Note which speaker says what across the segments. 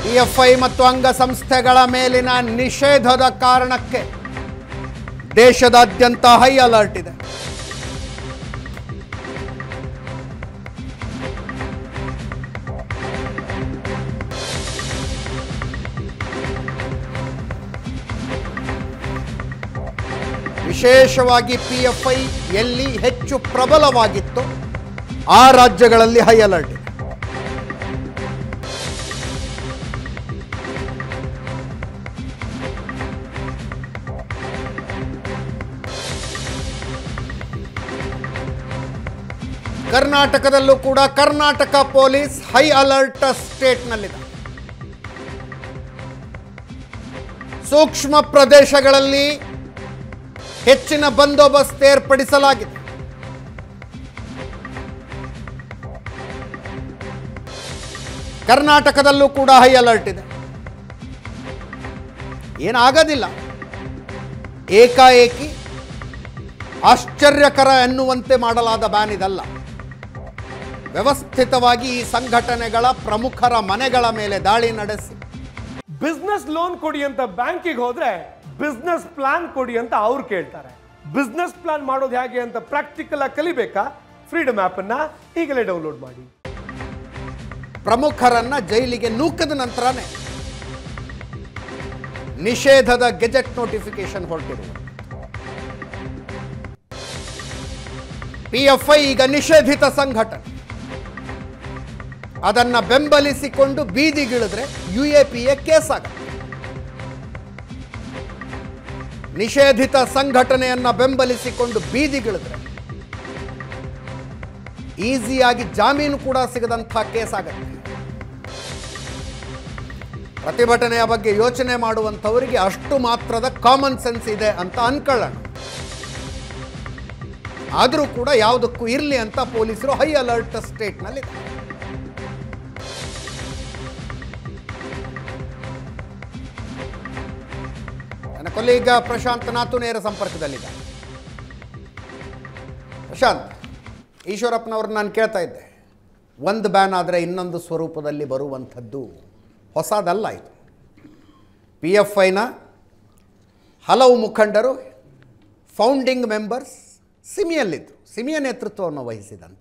Speaker 1: PFI ಮತ್ತು ಅಂಗಸಂಸ್ಥೆಗಳ ಮೇಲಿನ ನಿಷೇಧದ ಕಾರಣಕ್ಕೆ ದೇಶದಾದ್ಯಂತ ಹೈ ಅಲರ್ಟ್ ಇದೆ ವಿಶೇಷವಾಗಿ ಪಿಎಫ್ಐ ಎಲ್ಲಿ ಹೆಚ್ಚು ಪ್ರಬಲವಾಗಿತ್ತು ಆ ರಾಜ್ಯಗಳಲ್ಲಿ ಹೈ ಅಲರ್ಟ್ ಇದೆ ಕರ್ನಾಟಕದಲ್ಲೂ ಕೂಡ ಕರ್ನಾಟಕ ಪೊಲೀಸ್ ಹೈ ಅಲರ್ಟ್ ಸ್ಟೇಟ್ನಲ್ಲಿದೆ ಸೂಕ್ಷ್ಮ ಪ್ರದೇಶಗಳಲ್ಲಿ ಹೆಚ್ಚಿನ ಬಂದೋಬಸ್ತ್ ಏರ್ಪಡಿಸಲಾಗಿದೆ ಕರ್ನಾಟಕದಲ್ಲೂ ಕೂಡ ಹೈ ಅಲರ್ಟ್ ಇದೆ ಏನಾಗೋದಿಲ್ಲ ಏಕಾಏಕಿ ಆಶ್ಚರ್ಯಕರ ಎನ್ನುವಂತೆ ಮಾಡಲಾದ ಬ್ಯಾನ್ ಇದಲ್ಲ ವ್ಯವಸ್ಥಿತವಾಗಿ ಈ ಸಂಘಟನೆಗಳ ಪ್ರಮುಖರ ಮನೆಗಳ ಮೇಲೆ ದಾಳಿ ನಡೆಸಿ
Speaker 2: ಬಿಸ್ನೆಸ್ ಲೋನ್ ಕೊಡಿ ಅಂತ ಬ್ಯಾಂಕಿಗೆ ಹೋದ್ರೆ ಬಿಸ್ನೆಸ್ ಪ್ಲಾನ್ ಕೊಡಿ ಅಂತ ಅವ್ರು ಕೇಳ್ತಾರೆ ಬಿಸ್ನೆಸ್ ಪ್ಲಾನ್ ಮಾಡೋದು ಹೇಗೆ ಅಂತ ಪ್ರಾಕ್ಟಿಕಲ್ ಆಗಿ ಕಲಿಬೇಕಾ ಫ್ರೀಡಮ್ ಆಪ್ ಅನ್ನ ಈಗಲೇ ಡೌನ್ಲೋಡ್ ಮಾಡಿ
Speaker 1: ಪ್ರಮುಖರನ್ನ ಜೈಲಿಗೆ ನೂಕದ ನಂತರನೇ ನಿಷೇಧದ ಗೆಜೆಟ್ ನೋಟಿಫಿಕೇಶನ್ ಹೊರಟಿರುವುದು ಪಿಎಫ್ಐ ಈಗ ನಿಷೇಧಿತ ಸಂಘಟನೆ ಅದನ್ನ ಬೆಂಬಲಿಸಿಕೊಂಡು ಬೀದಿಗಿಳಿದ್ರೆ U A P A case ಆಗತ್ತೆ ನಿಷೇಧಿತ ಸಂಘಟನೆಯನ್ನ ಬೆಂಬಲಿಸಿಕೊಂಡು ಬೀದಿಗಿಳಿದ್ರೆ ಈಸಿಯಾಗಿ ಜಾಮೀನು ಕೂಡ ಸಿಗದಂಥ ಕೇಸ್ ಆಗತ್ತೆ ಪ್ರತಿಭಟನೆಯ ಬಗ್ಗೆ ಯೋಚನೆ ಮಾಡುವಂಥವರಿಗೆ ಅಷ್ಟು ಮಾತ್ರದ ಕಾಮನ್ ಸೆನ್ಸ್ ಇದೆ ಅಂತ ಅನ್ಕೊಳ್ಳೋಣ ಆದರೂ ಕೂಡ ಯಾವುದಕ್ಕೂ ಇರಲಿ ಅಂತ ಪೊಲೀಸರು ಹೈ ಅಲರ್ಟ್ ಸ್ಟೇಟ್ನಲ್ಲಿ ನನ್ನ ಕೊಲೀಗ ಪ್ರಶಾಂತ್ ನಾತು ನೇರ ಸಂಪರ್ಕದಲ್ಲಿದ್ದ ಪ್ರಶಾಂತ್ ಈಶ್ವರಪ್ಪನವ್ರನ್ನ ನಾನು ಕೇಳ್ತಾ ಇದ್ದೆ ಒಂದು ಬ್ಯಾನ್ ಆದರೆ ಇನ್ನೊಂದು ಸ್ವರೂಪದಲ್ಲಿ ಬರುವಂಥದ್ದು ಹೊಸದಲ್ಲ ಇದು ಪಿ ಎಫ್ ಐನ ಹಲವು ಮುಖಂಡರು ಫೌಂಡಿಂಗ್ ಮೆಂಬರ್ಸ್ ಸಿಮಿಯಲ್ಲಿದ್ದರು ಸಿಮಿಯ ನೇತೃತ್ವವನ್ನು ವಹಿಸಿದಂಥವರು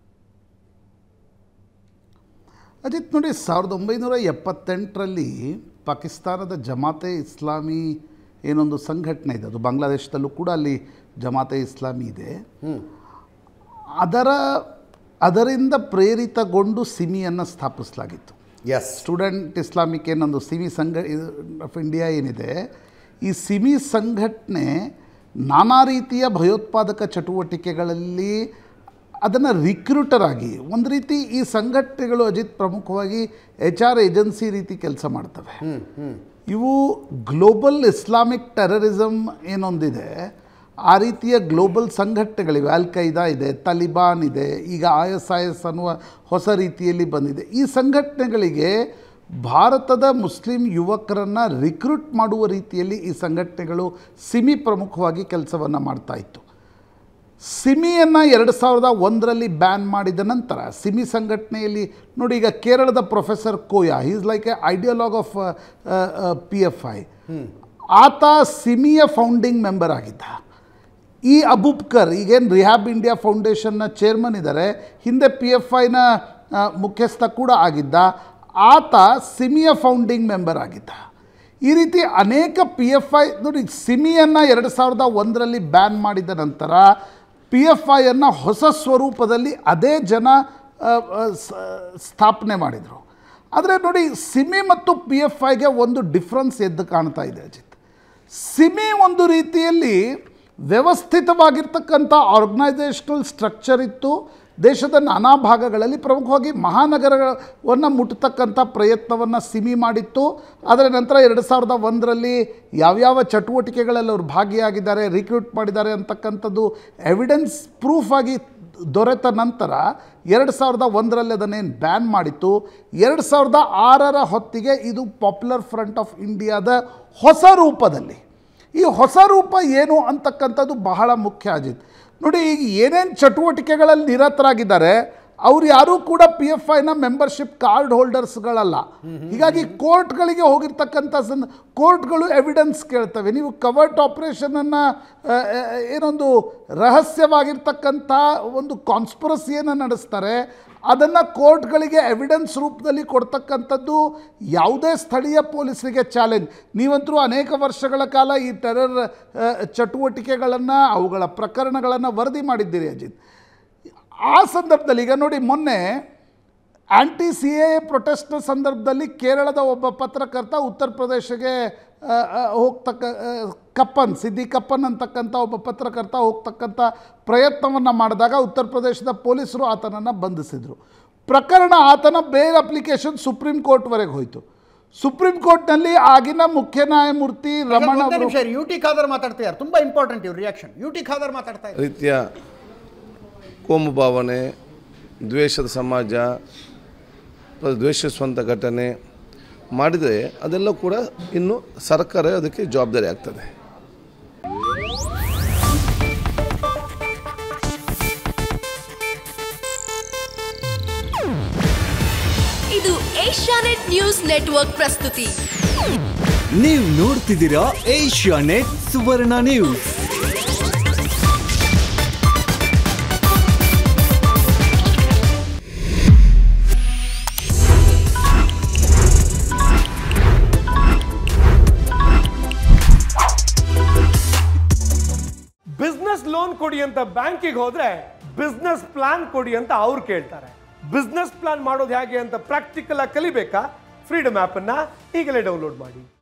Speaker 3: ಅಜಿತ್ ನೋಡಿ ಸಾವಿರದ ಒಂಬೈನೂರ ಎಪ್ಪತ್ತೆಂಟರಲ್ಲಿ ಪಾಕಿಸ್ತಾನದ ಜಮಾತೆ ಇಸ್ಲಾಮಿ ಏನೊಂದು ಸಂಘಟನೆ ಇದೆ ಅದು ಬಾಂಗ್ಲಾದೇಶದಲ್ಲೂ ಕೂಡ ಅಲ್ಲಿ ಜಮಾತೆ ಇಸ್ಲಾಮಿ ಇದೆ ಅದರ ಅದರಿಂದ ಪ್ರೇರಿತಗೊಂಡು ಸಿಮಿಯನ್ನು ಸ್ಥಾಪಿಸಲಾಗಿತ್ತು
Speaker 1: ಎಸ್
Speaker 3: ಸ್ಟೂಡೆಂಟ್ ಇಸ್ಲಾಮಿಕ್ ಏನೊಂದು ಸಿಮಿ ಸಂಘ ಆಫ್ ಇಂಡಿಯಾ ಏನಿದೆ ಈ ಸಿಮಿ ಸಂಘಟನೆ ನಾನಾ ರೀತಿಯ ಭಯೋತ್ಪಾದಕ ಚಟುವಟಿಕೆಗಳಲ್ಲಿ ಅದನ್ನು ರಿಕ್ರೂಟರ್ ಆಗಿ ಒಂದು ರೀತಿ ಈ ಸಂಘಟನೆಗಳು ಅಜಿತ್ ಪ್ರಮುಖವಾಗಿ ಎಚ್ ಆರ್ ಏಜೆನ್ಸಿ ರೀತಿ ಕೆಲಸ ಮಾಡ್ತವೆ ಇವು ಗ್ಲೋಬಲ್ ಇಸ್ಲಾಮಿಕ್ ಟೆರರಿಸಮ್ ಏನೊಂದಿದೆ ಆ ರೀತಿಯ ಗ್ಲೋಬಲ್ ಸಂಘಟನೆಗಳಿವೆ ಅಲ್ ಖೈದಾ ಇದೆ ತಲಿಬಾನ್ ಇದೆ ಈಗ ಐ ಎಸ್ ಐ ಎಸ್ ಅನ್ನುವ ಹೊಸ ರೀತಿಯಲ್ಲಿ ಬಂದಿದೆ ಈ ಸಂಘಟನೆಗಳಿಗೆ ಭಾರತದ ಮುಸ್ಲಿಂ ಯುವಕರನ್ನು ರಿಕ್ರೂಟ್ ಮಾಡುವ ರೀತಿಯಲ್ಲಿ ಈ ಸಂಘಟನೆಗಳು ಸಿಮಿ ಪ್ರಮುಖವಾಗಿ ಕೆಲಸವನ್ನು ಮಾಡ್ತಾ ಇತ್ತು ಸಿಮಿಯನ್ನು ಎರಡು ಸಾವಿರದ ಒಂದರಲ್ಲಿ ಬ್ಯಾನ್ ಮಾಡಿದ ನಂತರ ಸಿಮಿ ಸಂಘಟನೆಯಲ್ಲಿ ನೋಡಿ ಈಗ ಕೇರಳದ professor Koya is like a ideologue of P F I ಆತ ಸಿಮಿಯ ಫೌಂಡಿಂಗ್ ಮೆಂಬರ್ ಆಗಿದ್ದ ಈ ಅಬೂಬ್ಕರ್ ಈಗೇನು ರಿಹ್ಯಾಬ್ ಇಂಡಿಯಾ ಫೌಂಡೇಶನ್ನ ಚೇರ್ಮನ್ ಇದ್ದಾರೆ ಹಿಂದೆ ಪಿ ಎಫ್ ಐನ ಮುಖ್ಯಸ್ಥ ಕೂಡ ಆಗಿದ್ದ ಆತ ಸಿಮಿಯ ಫೌಂಡಿಂಗ್ ಮೆಂಬರ್ ಆಗಿದ್ದ ಈ ರೀತಿ ಅನೇಕ ಪಿ ಎಫ್ ಐ ನೋಡಿ ಸಿಮಿಯನ್ನು ಎರಡು ಸಾವಿರದ ಒಂದರಲ್ಲಿ ಬ್ಯಾನ್ ಮಾಡಿದ ನಂತರ ಪಿ ಎಫ್ ಐಯನ್ನು ಹೊಸ ಸ್ವರೂಪದಲ್ಲಿ ಅದೇ ಜನ ಆ, ಆ, ಸ- ಸ್ಥಾಪನೆ ಮಾಡಿದರು ಆದರೆ ನೋಡಿ ಸಿಮಿ ಮತ್ತು ಪಿ ಎಫ್ ಐಗೆ ಒಂದು ಡಿಫ್ರೆನ್ಸ್ ಎದ್ದು ಕಾಣ್ತಾ ಇದೆ ಅಜಿತ್ ಸಿಮಿ ಒಂದು ರೀತಿಯಲ್ಲಿ ವ್ಯವಸ್ಥಿತವಾಗಿರ್ತಕ್ಕಂಥ ಆರ್ಗನೈಸೇಷನಲ್ ಸ್ಟ್ರಕ್ಚರ್ ಇತ್ತು ದೇಶದ ನಾನಾ ಭಾಗಗಳಲ್ಲಿ ಪ್ರಮುಖವಾಗಿ ಮಹಾನಗರವನ್ನು ಮುಟ್ಟತಕ್ಕಂಥ ಪ್ರಯತ್ನವನ್ನು ಸಿಮಿ ಮಾಡಿತ್ತು ಅದರ ನಂತರ ಎರಡು ಸಾವಿರದ ಒಂದರಲ್ಲಿ ಯಾವ್ಯಾವ ಚಟುವಟಿಕೆಗಳಲ್ಲಿ ಅವರು ಭಾಗಿಯಾಗಿದ್ದಾರೆ ರಿಕ್ರೂಟ್ ಮಾಡಿದ್ದಾರೆ ಅಂತಕ್ಕಂಥದ್ದು ಎವಿಡೆನ್ಸ್ ಪ್ರೂಫ್ ಆಗಿ ದೊರೆತ ನಂತರ ಎರಡು ಸಾವಿರದ ಒಂದರಲ್ಲಿ ಅದನ್ನೇನು ಬ್ಯಾನ್ ಮಾಡಿತ್ತು ಎರಡು ಸಾವಿರದ ಆರರ ಹೊತ್ತಿಗೆ ಇದು ಪಾಪ್ಯುಲರ್ ಫ್ರಂಟ್ ಆಫ್ ಇಂಡಿಯಾದ ಹೊಸ ರೂಪದಲ್ಲಿ ಈ ಹೊಸ ರೂಪ ಏನು ಅಂತಕ್ಕಂಥದ್ದು ಬಹಳ ಮುಖ್ಯ ಅಜಿತ್ ನೋಡಿ ಈಗ ಏನೇನು ಚಟುವಟಿಕೆಗಳಲ್ಲಿ ನಿರತರಾಗಿದ್ದಾರೆ ಅವ್ರು ಯಾರೂ ಕೂಡ ಪಿ ಎಫ್ ಐನ ಮೆಂಬರ್ಶಿಪ್ ಕಾರ್ಡ್ ಹೋಲ್ಡರ್ಸ್ಗಳಲ್ಲ ಹೀಗಾಗಿ ಕೋರ್ಟ್ಗಳಿಗೆ ಹೋಗಿರ್ತಕ್ಕಂಥ ಸಂದ ಕೋರ್ಟ್ಗಳು ಎವಿಡೆನ್ಸ್ ಕೇಳ್ತವೆ ನೀವು ಕವರ್ಟ್ ಆಪರೇಷನನ್ನು ಏನೊಂದು ರಹಸ್ಯವಾಗಿರ್ತಕ್ಕಂಥ ಒಂದು ಕಾನ್ಸ್ಪರಸಿಯನ್ನು ನಡೆಸ್ತಾರೆ ಅದನ್ನು ಕೋರ್ಟ್ಗಳಿಗೆ ಎವಿಡೆನ್ಸ್ ರೂಪದಲ್ಲಿ ಕೊಡ್ತಕ್ಕಂಥದ್ದು ಯಾವುದೇ ಸ್ಥಳೀಯ ಪೊಲೀಸರಿಗೆ ಚಾಲೆಂಜ್ ನೀವಂತರೂ ಅನೇಕ ವರ್ಷಗಳ ಕಾಲ ಈ ಟೆರರ್ ಚಟುವಟಿಕೆಗಳನ್ನು ಅವುಗಳ ಪ್ರಕರಣಗಳನ್ನು ವರದಿ ಮಾಡಿದ್ದೀರಿ ಅಜಿತ್ ಆ ಸಂದರ್ಭದಲ್ಲಿ ಈಗ ನೋಡಿ ಮೊನ್ನೆ ಆಂಟಿ ಸಿ ಎ ಪ್ರೊಟೆಸ್ಟ್ನ ಸಂದರ್ಭದಲ್ಲಿ ಕೇರಳದ ಒಬ್ಬ ಪತ್ರಕರ್ತ ಉತ್ತರ ಪ್ರದೇಶಕ್ಕೆ ಆ, ಆ, ಹೋಗ್ತಕ್ಕ ಆ, ಕಪ್ಪನ್ ಸಿದ್ದಿ ಕಪ್ಪನ್ ಅಂತಕ್ಕಂಥ ಒಬ್ಬ ಪತ್ರಕರ್ತ ಹೋಗ್ತಕ್ಕಂಥ ಪ್ರಯತ್ನವನ್ನು ಮಾಡಿದಾಗ ಉತ್ತರ ಪ್ರದೇಶದ ಪೊಲೀಸರು ಆತನನ್ನು ಬಂಧಿಸಿದರು ಪ್ರಕರಣ ಆತನ ಬೇಲ್ ಅಪ್ಲಿಕೇಶನ್ ಸುಪ್ರೀಂ ಕೋರ್ಟ್ವರೆಗೆ ಹೋಯಿತು ಸುಪ್ರೀಂ ಕೋರ್ಟ್ನಲ್ಲಿ ಆಗಿನ ಮುಖ್ಯ ನ್ಯಾಯಮೂರ್ತಿ ರಮಣ
Speaker 1: ಒಂದೇ
Speaker 3: ಅವರು
Speaker 1: ನಿಮಿಷ ಯು ಟಿ ಖಾದರ್ ಮಾತಾಡ್ತಿದ್ದಾರೆ ತುಂಬಾ ಇಂಪಾರ್ಟೆಂಟ್ ಇವ್ರ ರಿಯಾಕ್ಷನ್ ಯು ಟಿ ಖಾದರ್ ಮಾತಾಡ್ತಾ ಇದ್ದಾರೆ
Speaker 4: ರೀತಿಯ ಕೋಮು ಭಾವನೆ ದ್ವೇಷದ ಸಮಾಜ ಪ- ದ್ವೇಷಿಸುವಂಥ ಘಟನೆ ಮಾಡಿದರೆ ಅದೆಲ್ಲ ಕೂಡ ಇನ್ನು ಸರ್ಕಾರ ಅದಕ್ಕೆ ಜವಾಬ್ದಾರಿ ಆಗ್ತದೆ
Speaker 5: ಇದು ಏಷ್ಯಾನೆಟ್ ನ್ಯೂಸ್ ನೆಟ್ವರ್ಕ್ ಪ್ರಸ್ತುತಿ
Speaker 6: ನೀವು ನೋಡ್ತಿದ್ದೀರಾ Asianet Suvarna news
Speaker 2: business loan ಕೊಡಿ ಅಂತ ಬ್ಯಾಂಕಿಗೆ ಹೋದ್ರೆ ಬಿಸ್ನೆಸ್ ಪ್ಲಾನ್ ಕೊಡಿ ಅಂತ ಅವ್ರು ಕೇಳ್ತಾರೆ ಬಿಸ್ನೆಸ್ ಪ್ಲಾನ್ ಮಾಡೋದು ಹೇಗೆ ಅಂತ ಪ್ರಾಕ್ಟಿಕಲ್ ಆಗಿ ಕಲಿಬೇಕಾ ಫ್ರೀಡಮ್ ಆ್ಯಪನ್ನು ಈಗಲೇ ಡೌನ್ಲೋಡ್ ಮಾಡಿ